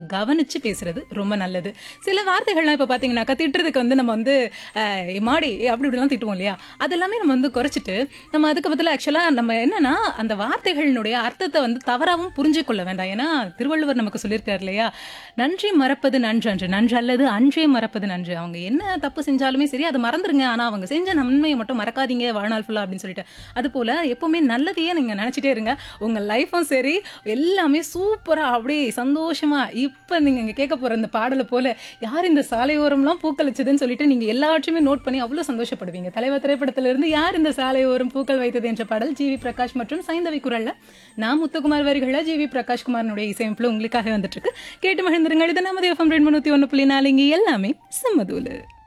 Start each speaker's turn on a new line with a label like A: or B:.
A: கவனிச்சு பேசுறது ரொம்ப நல்லது சில வார்த்தைகள்லாம் இப்போ பார்த்தீங்கன்னாக்கா திட்டுறதுக்கு வந்து நம்ம வந்து அஹ், ஏ மாடி ஏ அப்படி இப்படிலாம் திட்டுவோம் இல்லையா அதெல்லாமே நம்ம வந்து குறைச்சிட்டு நம்ம அதுக்கு பதிலாக ஆக்சுவலாக நம்ம என்னன்னா அந்த வார்த்தைகளினுடைய அர்த்தத்தை வந்து தவறாகவும் புரிஞ்சு கொள்ள வேண்டாம் ஏன்னா திருவள்ளுவர் நமக்கு சொல்லியிருக்காரு இல்லையா நன்றி மறப்பது நன்று அன்று நன்று அல்லது அன்றே மறப்பது நன்று அவங்க என்ன தப்பு செஞ்சாலுமே சரி அதை மறந்துருங்க ஆனால் அவங்க செஞ்ச நன்மையை மட்டும் மறக்காதீங்க வாழ்நாள் ஃபுல்லாக அப்படின்னு சொல்லிட்டு அது போல எப்பவுமே நல்லதையே நீங்கள் நினச்சிட்டே இருங்க உங்கள் லைஃப்பும் சரி எல்லாமே சூப்பராக அப்படியே சந்தோஷமா இப்போ நீங்கள் இங்கே கேட்க போகிற இந்த பாடலை போல யார் இந்த சாலையோரம்லாம் பூக்கள் வச்சதுன்னு சொல்லிட்டு நீங்கள் எல்லாவற்றையுமே நோட் பண்ணி அவ்வளோ சந்தோஷப்படுவீங்க தலைவர் திரைப்படத்திலிருந்து யார் இந்த சாலையோரம் பூக்கள் வைத்தது என்ற பாடல் ஜி வி பிரகாஷ் மற்றும் சைந்தவி குரல்ல நான் முத்துக்குமார் வரிகளில் ஜி வி பிரகாஷ் குமாரனுடைய இசையமைப்பில் உங்களுக்காக வந்துட்டு இருக்கு கேட்டு மகிழ்ந்துருங்க இது நமது எஃப்எம் ரெண்டு முந்நூற்றி ஒன்று புள்ளி நாலு இங்கே எல்லாமே சம்மதூலு